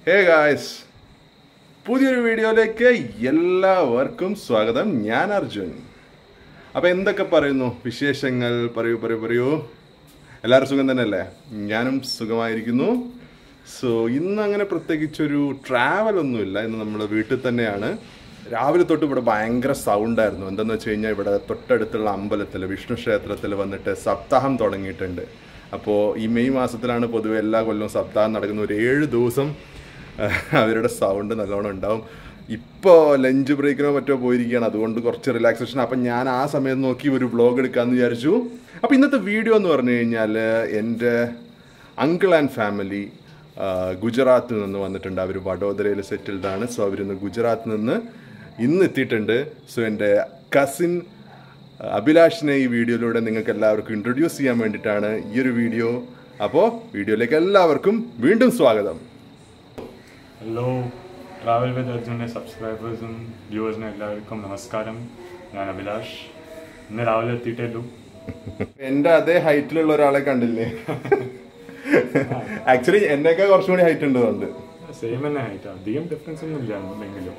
Hey guys പുതിയൊരു വീഡിയോയിലേക്ക് എല്ലാവർക്കും സ്വാഗതം ഞാൻ അർജുൻ അപ്പോൾ എന്തൊക്കെ പറയുന്നു വിശേഷങ്ങൾ പറയൂ പറയൂ പറയൂ എല്ലാവരും സുഖം തന്നെയല്ലേ ഞാനും സുഖമായിരിക്കുന്നു സോ ഇന്ന് അങ്ങനെ പ്രത്യേകിച്ചൊരു ട്രാവൽ ഒന്നുമില്ല ഇന്ന് നമ്മൾ വീട്ടിൽ തന്നെയാണ് രാവിലെ തൊട്ട് ഇവിടെ ഭയങ്കര സൗണ്ടായിരുന്നു എന്തെന്ന് വെച്ച് കഴിഞ്ഞാൽ ഇവിടെ തൊട്ടടുത്തുള്ള അമ്പലത്തിൽ വിഷ്ണു ക്ഷേത്രത്തിൽ വന്നിട്ട് സപ്താഹം തുടങ്ങിയിട്ടുണ്ട് അപ്പോൾ ഈ മെയ് മാസത്തിലാണ് പൊതുവെ എല്ലാ കൊല്ലവും സപ്താഹം നടക്കുന്ന ഒരു ഏഴ് ദിവസം അവരുടെ സൗണ്ട് നല്ലോണം ഉണ്ടാവും ഇപ്പോൾ ലഞ്ച് ബ്രേക്കിനോ മറ്റോ പോയിരിക്കുകയാണ് അതുകൊണ്ട് കുറച്ച് റിലാക്സേഷൻ അപ്പം ഞാൻ ആ സമയം നോക്കി ഒരു വ്ളോഗ് എടുക്കാമെന്ന് വിചാരിച്ചു അപ്പോൾ ഇന്നത്തെ വീഡിയോ എന്ന് പറഞ്ഞു കഴിഞ്ഞാൽ എൻ്റെ അങ്കിൾ ആൻഡ് ഫാമിലി ഗുജറാത്തിൽ നിന്ന് വന്നിട്ടുണ്ട് അവർ വഡോദരയിൽ സെറ്റിൽഡ് ആണ് സോ അവരിന്ന് ഗുജറാത്തിൽ നിന്ന് ഇന്ന് എത്തിയിട്ടുണ്ട് സോ എൻ്റെ കസിൻ അഭിലാഷിനെ ഈ വീഡിയോയിലൂടെ നിങ്ങൾക്ക് എല്ലാവർക്കും ഇൻട്രൊഡ്യൂസ് ചെയ്യാൻ വേണ്ടിയിട്ടാണ് ഈ ഒരു വീഡിയോ അപ്പോൾ വീഡിയോയിലേക്ക് എല്ലാവർക്കും വീണ്ടും സ്വാഗതം ഹലോ ട്രാവൽ വിത്ത് അർജുൻ്റെ സബ്സ്ക്രൈബേഴ്സും വ്യൂവേഴ്സിനും എല്ലാവർക്കും നമസ്കാരം ഞാൻ അഭിലാഷ് ഇന്ന് രാവിലെ എത്തിയിട്ടേലു എൻ്റെ അതേ ഹൈറ്റിലുള്ള ഒരാളെ കണ്ടില്ലേ ആക്ച്വലി എന്നേക്കാൾ കുറച്ചും കൂടി ഹൈറ്റ് ഉണ്ട് അതുകൊണ്ട് സെയിം തന്നെ ഹൈറ്റ് അധികം ഡിഫറൻസ് ഒന്നും ഇല്ല എന്തെങ്കിലും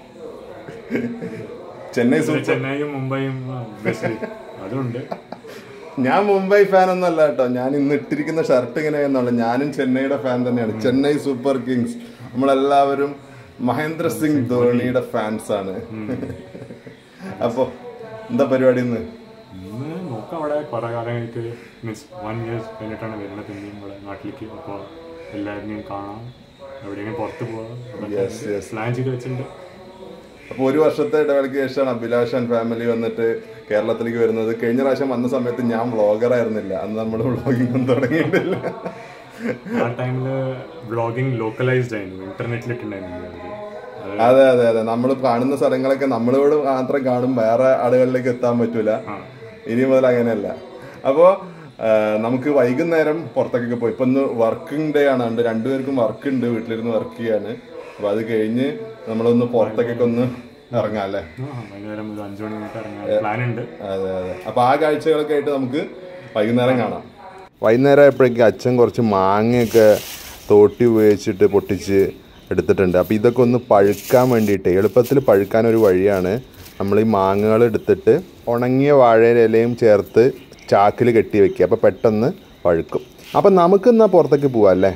ചെന്നൈ സൂപ്പർ ചെന്നൈയും മുംബൈയും obviously അതുണ്ട് ഞാൻ മുംബൈ ഫാൻ ഒന്നല്ല കേട്ടോ ഞാൻ ഇന്ന് ഇട്ടിരിക്കുന്ന ഷർട്ട് ഇങ്ങനെ എന്നുള്ള ഞാനും ചെന്നൈയുടെ ഫാൻ തന്നെയാണ് ചെന്നൈ സൂപ്പർ കിങ്സ് നമ്മളെല്ലാവരും മഹേന്ദ്ര സിംഗ് ധോണിയുടെ ഫാൻസ് ആണ് അപ്പോ എന്താ പരിപാടി ഇന്ന് ഇന്ന് നോക്കാം അവിടെ കുറേ കാലങ്ങൾക്ക് മീൻസ് വൺ ഇയേഴ്സ് കഴിഞ്ഞിട്ടാണ് വരുന്നത് പിന്നെയും ഇവിടെ നാട്ടിലേക്ക് അപ്പോൾ എല്ലാവരെയും കാണാം എവിടെയെങ്കിലും പുറത്ത് Yes, yes. പോകാം പ്ലാൻ ചെയ്ത് വെച്ചിട്ടുണ്ട് അപ്പൊ ഒരു വർഷത്തെ ഇടവേളയ്ക്ക് ശേഷമാണ് അഭിലാഷ് ആൻഡ് ഫാമിലി വന്നിട്ട് കേരളത്തിലേക്ക് വരുന്നത് കഴിഞ്ഞ പ്രാവശ്യം വന്ന സമയത്ത് ഞാൻ വ്ളോഗർ ആയിരുന്നില്ല അന്ന് നമ്മൾ വ്ളോഗിംഗ് ഒന്നും തുടങ്ങിയിട്ടില്ല ആ ടൈമിൽ വ്ളോഗിങ് ലോക്കലൈസ്ഡ് ആയിരുന്നു ഇന്റർനെറ്റിലിട്ടുണ്ടായിരുന്നു അത് അതെ അതെ അതെ നമ്മൾ കാണുന്ന സ്ഥലങ്ങളൊക്കെ നമ്മളോട് മാത്രം കാണും വേറെ ആളുകളിലേക്ക് എത്താൻ പറ്റൂല ആ ഇനി മുതൽ അങ്ങനെയല്ല അപ്പോൾ നമുക്ക് വൈകുന്നേരം പുറത്തേക്കൊക്കെ പോയി ഇപ്പൊ ഇന്ന് വർക്കിംഗ് ഡേ ആണ് അതുകൊണ്ട് രണ്ടുപേർക്കും വർക്ക് ഉണ്ട് വീട്ടിലിരുന്ന് വർക്ക് ചെയ്യാണ് അപ്പൊ അത് കഴിഞ്ഞ് നമ്മളൊന്ന് പുറത്തേക്കൊക്കെ ഒന്ന് ഇറങ്ങാം അല്ലേ ആ, വൈകുന്നേരം ഒരു അഞ്ചു മണി കഴിഞ്ഞിട്ട് ഇറങ്ങാൻ പ്ലാൻ ഉണ്ട് അതെ അതെ അപ്പൊ ആ കാഴ്ചകളൊക്കെ ആയിട്ട് നമുക്ക് വൈകുന്നേരം കാണാം വൈകുന്നേരം ആയപ്പോഴേക്കും അച്ഛൻ കുറച്ച് മാങ്ങയൊക്കെ തോട്ടി ഉപയോഗിച്ചിട്ട് പൊട്ടിച്ച് എടുത്തിട്ടുണ്ട് അപ്പോൾ ഇതൊക്കെ ഒന്ന് പഴുക്കാൻ വേണ്ടിയിട്ട് എളുപ്പത്തിൽ പഴുക്കാൻ ഒരു വഴിയാണ് നമ്മൾ ഈ മാങ്ങകൾ എടുത്തിട്ട് ഉണങ്ങിയ വാഴയുടെ ഇലയും ചേർത്ത് ചാക്കിൽ കെട്ടി വെക്കുക അപ്പോൾ പെട്ടെന്ന് പഴുക്കും അപ്പം നമുക്ക് എന്നാൽ പുറത്തേക്ക് പോവാം അല്ലേ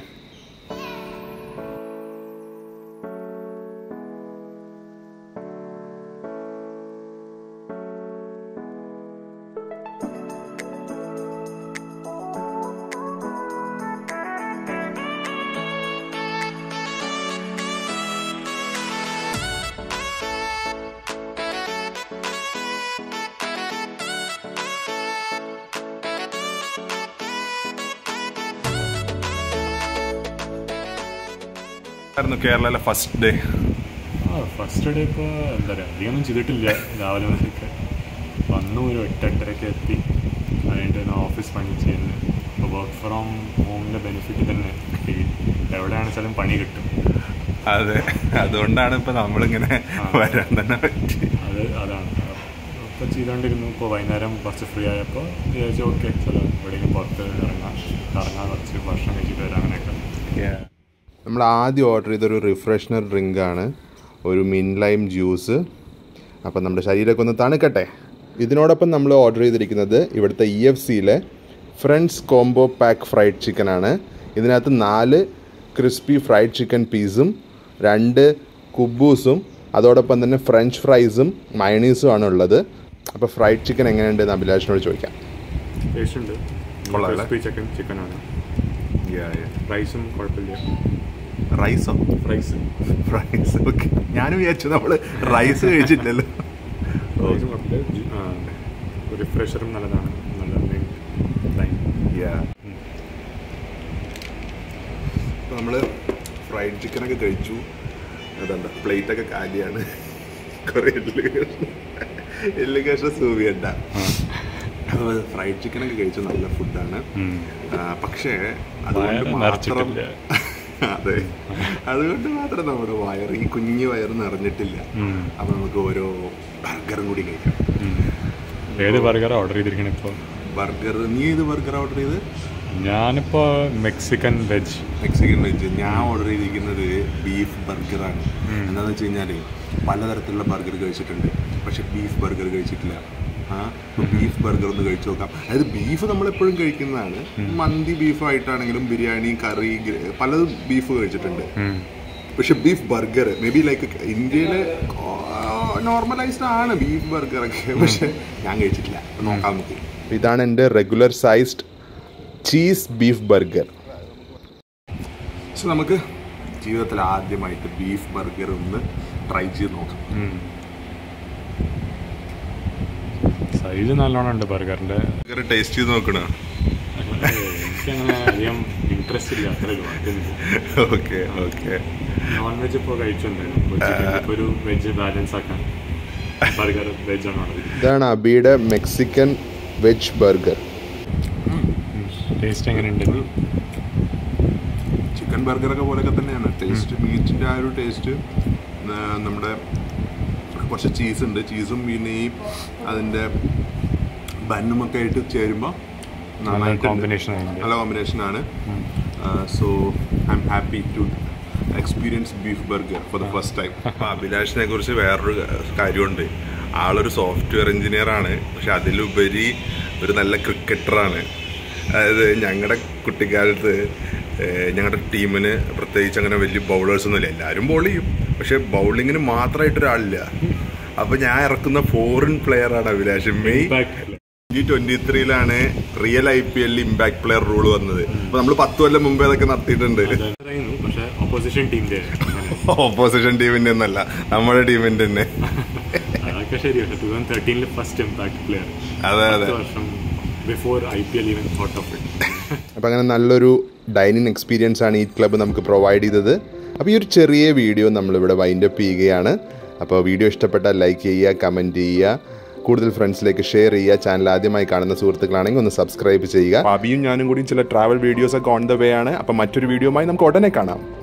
കേരളയിലെ ഫസ്റ്റ് ഡേ ആ ഫസ്റ്റ് ഡേ ഇപ്പോൾ എന്താ പറയുക അധികമൊന്നും ചെയ്തിട്ടില്ല രാവിലെ മുതലൊക്കെ വന്നു ഒരു എട്ട് എട്ടരയ്ക്ക് എത്തി അതിൻ്റെ ഞാൻ ഓഫീസ് പണി ചെയ്യുന്നത് ഇപ്പോൾ വർക്ക് ഫ്രോം ഹോമിൻ്റെ ബെനിഫിറ്റ് തന്നെ കിട്ടി എവിടെയാണെന്ന് വെച്ചാലും പണി കിട്ടും അതെ അതുകൊണ്ടാണ് ഇപ്പൊ നമ്മളിങ്ങനെ വരാൻ തന്നെ പറ്റി അത് അതാണ് അപ്പോൾ ചെയ്തുകൊണ്ടിരുന്നു ഇപ്പോൾ വൈകുന്നേരം കുറച്ച് ഫ്രീ ആയപ്പോൾ വിചാരിച്ചു ഓക്കെ ചില എവിടെയെങ്കിലും പുറത്ത് ഇറങ്ങാം കറങ്ങാൻ കുറച്ച് ഭക്ഷണം കഴിച്ചിട്ട് വരാം അങ്ങനെയൊക്കെ നമ്മൾ ആദ്യം ഓർഡർ ചെയ്തൊരു റിഫ്രഷ്നർ ഡ്രിങ്ക് ആണ് ഒരു മിൻ ലൈം ജ്യൂസ് അപ്പം നമ്മുടെ ശരീരമൊക്കെ ഒന്ന് തണുക്കട്ടെ ഇതിനോടൊപ്പം നമ്മൾ ഓർഡർ ചെയ്തിരിക്കുന്നത് ഇവിടുത്തെ ഇ എഫ് സിയിലെ friends combo pack fried chicken ആണ് ഇതിനകത്ത് നാല് ക്രിസ്പി ഫ്രൈഡ് ചിക്കൻ പീസും രണ്ട് കുബൂസും അതോടൊപ്പം തന്നെ ഫ്രഞ്ച് ഫ്രൈസും മയണീസും ആണ് ഉള്ളത് അപ്പോൾ ഫ്രൈഡ് ചിക്കൻ എങ്ങനെയുണ്ടെന്ന് അഭിലാഷിനോട് ചോദിക്കാം ടേസ്റ്റ് ഉണ്ട് കൊള്ളാമല്ലേ? ക്രിസ്പി ചിക്കൻ ചിക്കനാണ് റൈസും കുഴപ്പമില്ല റൈസോ ഫ്രൈസ് റൈസ് ഓക്കെ ഞാനും വിചാരിച്ചു നമ്മൾ റൈസ് കഴിച്ചില്ലല്ലോ റൈസും കുഴപ്പമില്ല ജി- ആ, റിഫ്രഷറും നല്ലതാണ് നല്ല ലൈൻ അപ്പോൾ നമ്മൾ ഫ്രൈഡ് ചിക്കനൊക്കെ കഴിച്ചു അതല്ല പ്ലേറ്റൊക്കെ കാലിയാണ് കുറേ എല്ല് കഷ്ണം എല്ല് കഷ്ണം സൂവിയണ്ട അപ്പോൾ ഫ്രൈഡ് ചിക്കനൊക്കെ കഴിച്ചു നല്ല ഫുഡാണ് പക്ഷേ അതുകൊണ്ട് വയറ് മാത്രം നിറച്ചിട്ടില്ല. അതെ അതുകൊണ്ട് മാത്രം നമ്മുടെ വയറ് ഈ കുഞ്ഞു വയറ് നിറഞ്ഞിട്ടില്ല അപ്പോൾ നമുക്ക് ഓരോ ബർഗറും കൂടി കഴിക്കാം ഏത് ബർഗർ ഓർഡർ ചെയ്തിരിക്കണം ഇപ്പോൾ ബർഗർ നീ ഏത് ബർഗർ ഓർഡർ ചെയ്ത് ഞാനിപ്പോൾ മെക്സിക്കൻ വെജ് മെക്സിക്കൻ വെജ് ഞാൻ ഓർഡർ ചെയ്തിരിക്കുന്നത് ബീഫ് ബർഗറാണ് എന്താണെന്ന് വെച്ച് കഴിഞ്ഞാൽ പലതരത്തിലുള്ള ബർഗർ കഴിച്ചിട്ടുണ്ട് പക്ഷെ ബീഫ് ബർഗർ കഴിച്ചിട്ടില്ല ആ ബീഫ് ബർഗർ ഒന്ന് കഴിച്ചു നോക്കാം അതായത് ബീഫ് നമ്മളെപ്പോഴും കഴിക്കുന്നതാണ് മന്തി ബീഫായിട്ടാണെങ്കിലും ബിരിയാണി കറി ഗ്ര- പലതും ബീഫ് കഴിച്ചിട്ടുണ്ട് പക്ഷെ beef burger may be like ഇന്ത്യയിൽ നോർമലൈസ്ഡ് ആണ് ബീഫ് ബർഗറൊക്കെ പക്ഷെ ഞാൻ കഴിച്ചിട്ടില്ല അപ്പൊ നോക്കാം നമുക്ക് ഇതാണ് എൻ്റെ regular sized cheese beef burger so നമുക്ക് ജീവിതത്തിൽ ആദ്യമായിട്ട് ബീഫ് ബർഗർ ഒന്ന് ട്രൈ ചെയ്ത് നോക്കാം സൈസ് നല്ലോണം ഉണ്ട് ബർഗറിൻ്റെ ബർഗർ ടേസ്റ്റ് ചെയ്ത് നോക്കണോ എനിക്കങ്ങനെ അധികം ഇൻട്രസ്റ്റ് ഇല്ല അത്ര ഓക്കെ ഓക്കെ നോൺ വെജ് ഇപ്പോൾ കഴിച്ചിട്ടുണ്ടായിരുന്നു ഇപ്പോൾ ഒരു വെജ് ബാലൻസ് ആക്കാൻ ബർഗർ വെജ് ആണ് ഉള്ളത് ഇതാണ് അബിയുടെ മെക്സിക്കൻ വെജ് ബർഗർ ടേസ്റ്റ് എങ്ങനെയുണ്ട് ചിക്കൻ ബർഗറൊക്കെ പോലെയൊക്കെ തന്നെയാണ് ടേസ്റ്റ് മീറ്റിൻ്റെ ആ ഒരു ടേസ്റ്റ് നമ്മുടെ കുറച്ച് ചീസ് ഉണ്ട് ചീസും പിന്നെ ഈ അതിൻ്റെ ബന്നുമൊക്കെ ആയിട്ട് ചേരുമ്പോൾ നല്ല കോമ്പിനേഷൻ അതിൻ്റെ നല്ല കോമ്പിനേഷനാണ് so I'm happy to experience beef burger for the first time അഭിലാഷിനെ കുറിച്ച് വേറൊരു കാര്യമുണ്ട് ആളൊരു സോഫ്റ്റ്വെയർ എഞ്ചിനീയർ ആണ് പക്ഷെ അതിലുപരി ഒരു നല്ല ക്രിക്കറ്ററാണ് അതായത് ഞങ്ങളുടെ കുട്ടിക്കാലത്ത് ഞങ്ങളുടെ ടീമിന് പ്രത്യേകിച്ച് അങ്ങനെ വലിയ ബൗളേഴ്സ് ഒന്നുമില്ല എല്ലാവരും ബോൾ ചെയ്യും പക്ഷെ ബൗളിങ്ങിന് മാത്രമായിട്ടൊരാളില്ല അപ്പൊ ഞാൻ ഇറക്കുന്ന ഫോറിൻ പ്ലെയർ ആണ് അഭിലാഷ് മെയ് ട്വന്റി ട്വന്റി ത്രീയിലാണ് റിയൽ ഐ പി എല്ലിൽ ഇമ്പാക്ട് പ്ലെയർ റൂൾ വന്നത് അപ്പൊ നമ്മൾ പത്ത് കൊല്ലം മുമ്പേ അതൊക്കെ നടത്തിയിട്ടുണ്ട് പറയുന്നു പക്ഷെ ഓപ്പോസിഷൻ ടീമിന്റെ ഓപ്പോസിഷൻ ടീമിന്റെ ഒന്നല്ല നമ്മുടെ ടീമിന്റെ തന്നെ അതൊക്കെ ശരി പക്ഷെ ടൂ തൗസൻഡ് തേർട്ടീനിൽ ഫസ്റ്റ് ഇമ്പാക്ട് പ്ലെയർ അതെ അതെ പത്ത് വർഷം before I P L even thought of it അപ്പോൾ അങ്ങനെ നല്ലൊരു ഡൈനിങ് എക്സ്പീരിയൻസ് ആണ് ഈ ക്ലബ്ബ് നമുക്ക് പ്രൊവൈഡ് ചെയ്തത് അപ്പോൾ ഈ ഒരു ചെറിയ വീഡിയോ നമ്മളിവിടെ വൈൻഡ് അപ്പ് ചെയ്യുകയാണ് അപ്പോൾ വീഡിയോ ഇഷ്ടപ്പെട്ടാൽ ലൈക്ക് ചെയ്യുക കമൻറ്റ് ചെയ്യുക കൂടുതൽ ഫ്രണ്ട്സിലേക്ക് ഷെയർ ചെയ്യുക ചാനൽ ആദ്യമായി കാണുന്ന സുഹൃത്തുക്കളാണെങ്കിൽ ഒന്ന് സബ്സ്ക്രൈബ് ചെയ്യുക അബിയും ഞാനും കൂടി ചില ട്രാവൽ വീഡിയോസ് ഒക്കെ ഓൺ ദ വേ ആണ് അപ്പോൾ മറ്റൊരു വീഡിയോയുമായി നമുക്ക് ഉടനെ കാണാം